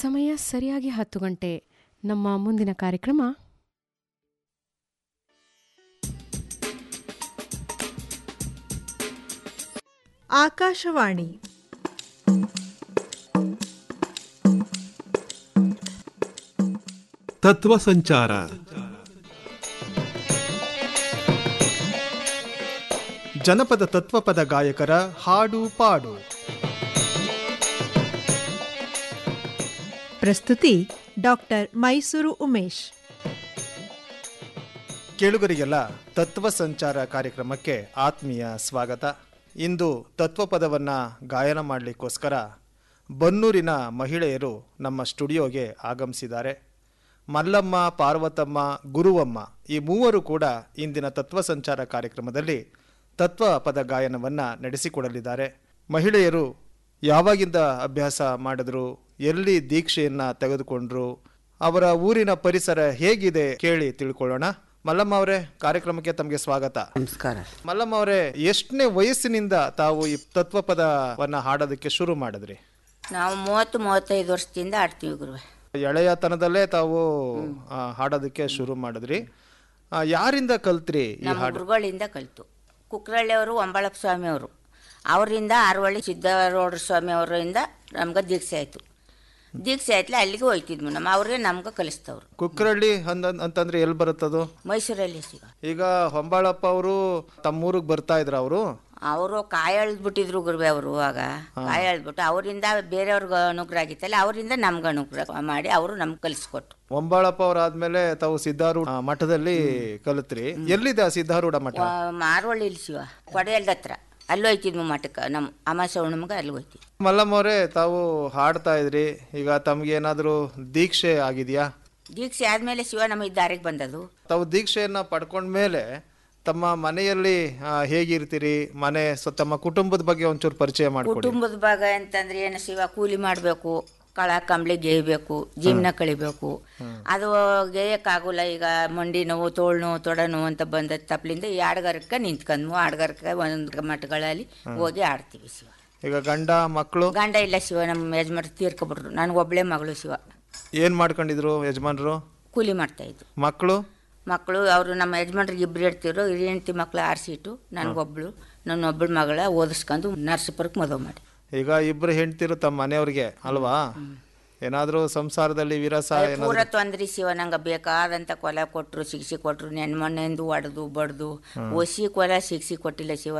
ಸಮಯ ಸರಿಯಾಗಿ ಹತ್ತು ಗಂಟೆ ನಮ್ಮ ಮುಂದಿನ ಕಾರ್ಯಕ್ರಮ ಆಕಾಶವಾಣಿ ತತ್ವ ಸಂಚಾರ ಜನಪದ ತತ್ವಪದ ಗಾಯಕರ ಹಾಡು ಪಾಡು ಪ್ರಸ್ತುತಿ ಡಾಕ್ಟರ್ ಮೈಸೂರು ಉಮೇಶ್ ಕೇಳುಗರಿಗೆಲ್ಲ ತತ್ವ ಸಂಚಾರ ಕಾರ್ಯಕ್ರಮಕ್ಕೆ ಆತ್ಮೀಯ ಸ್ವಾಗತ ಇಂದು ತತ್ವಪದವನ್ನು ಗಾಯನ ಮಾಡಲಿಕ್ಕೋಸ್ಕರ ಬನ್ನೂರಿನ ಮಹಿಳೆಯರು ನಮ್ಮ ಸ್ಟುಡಿಯೋಗೆ ಆಗಮಿಸಿದ್ದಾರೆ ಮಲ್ಲಮ್ಮ ಪಾರ್ವತಮ್ಮ ಗುರುವಮ್ಮ ಈ ಮೂವರು ಕೂಡ ಇಂದಿನ ತತ್ವ ಸಂಚಾರ ಕಾರ್ಯಕ್ರಮದಲ್ಲಿ ತತ್ವ ಪದ ಗಾಯನವನ್ನು ನಡೆಸಿಕೊಡಲಿದ್ದಾರೆ ಮಹಿಳೆಯರು ಯಾವಾಗಿಂದ ಅಭ್ಯಾಸ ಮಾಡಿದ್ರು ಎಲ್ಲಿ ದೀಕ್ಷೆಯನ್ನು ತೆಗೆದುಕೊಂಡ್ರು ಅವರ ಊರಿನ ಪರಿಸರ ಹೇಗಿದೆ ಕೇಳಿ ತಿಳ್ಕೊಳ್ಳೋಣ ಮಲ್ಲಮ್ಮ ಅವರೇ ಕಾರ್ಯಕ್ರಮಕ್ಕೆ ತಮಗೆ ಸ್ವಾಗತ ನಮಸ್ಕಾರ ಮಲ್ಲಮ್ಮ ಅವರೇ ಎಷ್ಟನೇ ವಯಸ್ಸಿನಿಂದ ತಾವು ಈ ತತ್ವಪದವನ್ನ ಹಾಡೋದಕ್ಕೆ ಶುರು ಮಾಡಿದ್ರಿ ನಾವು ಮೂವತ್ತು ಮೂವತ್ತೈದು ವರ್ಷದಿಂದ ಆಡ್ತೀವಿ ಗುರುವೆ ಎಳೆಯತನದಲ್ಲೇ ತಾವು ಆ, ಹಾಡೋದಕ್ಕೆ ಶುರು ಮಾಡಿದ್ರಿ ಆ, ಯಾರಿಂದ ಕಲ್ತ್ರಿ ಈ ನಮ್ಮ ಹಾಡು ಗುರುಗಳಿಂದ ಕಲಿತು ಕುಕ್ರಳ್ಳಿಯವರು ಒಂಬಳಪ್ಪ ಸ್ವಾಮಿ ಅವರು ಅವರಿಂದ ಆರವಳ್ಳಿ ಸಿದ್ದರೋಡ್ರ ಸ್ವಾಮಿ ಅವರಿಂದ ನಮ್ಗೆ ದೀಕ್ಷೆ ಆಯಿತು ದೀಕ್ಷೆ ಆಯ್ತಲೆ ಅಲ್ಲಿಗೆ ಹೋಯ್ತಿದ್ವಿ ನಮ್ಮ ಅವ್ರಿಗೆ ನಮ್ಗೆ ಕಲಿಸ್ತವ್ರು ಕುಕ್ಕರಳ್ಳಿ ಅಂದ ಅಂತಂದ್ರೆ ಎಲ್ಲಿ ಬರುತ್ತದು ಮೈಸೂರಲ್ಲಿ ಸಿಗ ಈಗ ಹೊಂಬಾಳಪ್ಪ ಅವರು ತಮ್ಮೂರಿಗೆ ಬರ್ತಾ ಇದ್ರ ಅವರು ಅವರು ಕಾಯಿ ಎಳ್ದ್ಬಿಟ್ಟಿದ್ರು ಗುರುವೆ ಅವರು ಆಗ ಕಾಯಿ ಎಳ್ದ್ಬಿಟ್ಟು ಅವರಿಂದ ಬೇರೆಯವ್ರಿಗೆ ಅನುಗ್ರಹ ಆಗಿತ್ತಲ್ಲ ಅವರಿಂದ ನಮ್ಗೆ ಅನುಗ್ರಹ ಮಾಡಿ ಅವರು ನಮ್ಗೆ ಕಲಿಸ್ಕೊಟ್ರು ಹೊಂಬಾಳಪ್ಪ ಅವ್ರಾದ್ಮೇಲೆ ತಾವು ಸಿದ್ಧಾರೂಢ ಆ, ಮಠದಲ್ಲಿ ಕಲಿತ್ರಿ ಎಲ್ಲಿದೆ ಆ ಸಿದ್ಧಾರೂಢ ಮಠ ಮಾರವಳ್ಳಿ ಶಿವ ಕೊಡೆಯಲ್ದ ಹತ್ರ ಅಲ್ಲಿ ಹೋಯ್ತಿದ್ವಿ ಮಠಕ್ಕೆ ನಮ್ಮ ಅಮಾಸೆ ಹುಣ್ಣಿಮೆಗೆ ಅಲ್ಲಿ ಹೋಯ್ತಿದ್ವಿ ಮಲ್ಲಮ್ಮ ಅವರೇ ತಾವು ಹಾಡ್ತಾ ಇದ್ರಿ ಈಗ ತಮ್ಗೇನಾದ್ರೂ ದೀಕ್ಷೆ ಆಗಿದೆಯಾ ದೀಕ್ಷೆ ಆದ್ಮೇಲೆ ಶಿವ ನಮಗೆ ದಾರಿಗೆ ಬಂದದು ತಾವು ದೀಕ್ಷೆಯನ್ನ ಪಡ್ಕೊಂಡ್ಮೇಲೆ ತಮ್ಮ ಮನೆಯಲ್ಲಿ ಆ, ಹೇಗಿರ್ತೀರಿ ಮನೆ ಸೊ ತಮ್ಮ ಕುಟುಂಬದ ಬಗ್ಗೆ ಒಂಚೂರು ಪರಿಚಯ ಮಾಡ್ಕೊಡಿ ಕುಟುಂಬದ ಭಾಗ ಅಂತಂದ್ರೆ ಏನು ಶಿವ ಕೂಲಿ ಮಾಡಬೇಕು ಕಳ ಕಂಬಳಿ ಗೇಯ್ಬೇಕು ಜೀವನ ಕಳಿಬೇಕು ಅದು ಗೇಯಕ್ಕಾಗೋಲ್ಲ ಈಗ ಮಂಡಿ ನೋವು ತೋಳು ನೋವು ತೊಡ ನೋವು ಅಂತ ಬಂದ ತಪ್ಲಿಂದ ಈ ಆಡ್ಗಾರಕ್ಕೆ ನಿಂತ್ಕೊಂಡ್ವು ಆಡ್ಗಾರಕ್ಕೆ ಒಂದು ಮಠಗಳಲ್ಲಿ ಹೋಗಿ ಆಡ್ತೀವಿ ಶಿವ ಈಗ ಗಂಡ ಮಕ್ಕಳು ಗಂಡ ಇಲ್ಲ ಶಿವ ನಮ್ಮ ಯಜಮಾನ್ ತೀರ್ಕೊಬಿಟ್ರು ನನಗೊಬ್ಳೆ ಮಗಳು ಶಿವ ಏನ್ ಮಾಡ್ಕೊಂಡಿದ್ರು ಯಜಮಾನ್ರು ಕೂಲಿ ಮಾಡ್ತಾ ಇದ್ದು ಮಕ್ಕಳು ಮಕ್ಕಳು ಅವರು ನಮ್ಮ ಯಜಮಾನ್ರಿಗೆ ಇಬ್ಬರು ಇರ್ತಿದ್ರು ಹಿರಿಯ ಹೆಂಡತಿ ಮಕ್ಳು ಆರಿಸಿಟ್ಟು ನನಗೊಬ್ಳು ನನ್ನ ಒಬ್ಬಳ ಮಗಳ ಓದಿಸ್ಕೊಂಡು ನರ್ಸಪುರಕ್ಕೆ ಮದುವೆ ಮಾಡಿ ಈಗ ಇಬ್ರು ಹೆಂಡ್ತಿರು ತಮ್ಮ ಮನೆಯವ್ರಿಗೆ ಅಲ್ವಾ ಏನಾದ್ರೂ ಸಂಸಾರದಲ್ಲಿ ವಿರಸ ಏನಾದ್ರು ಪೂರ ತೊಂದ್ರೆ ಶಿವ ನಂಗೆ ಬೇಕಾದಂತ ಕೊಲೆ ಕೊಟ್ರು ಶಿಕ್ಷೆ ಕೊಟ್ರು ನೆನ್ಮಣ್ಣೆಂದು ಹೊಡೆದು ಬಡ್ದು ಒಸಿ ಕೊಲೆ ಶಿಕ್ಷೆ ಕೊಟ್ಟಿಲ್ಲ ಶಿವ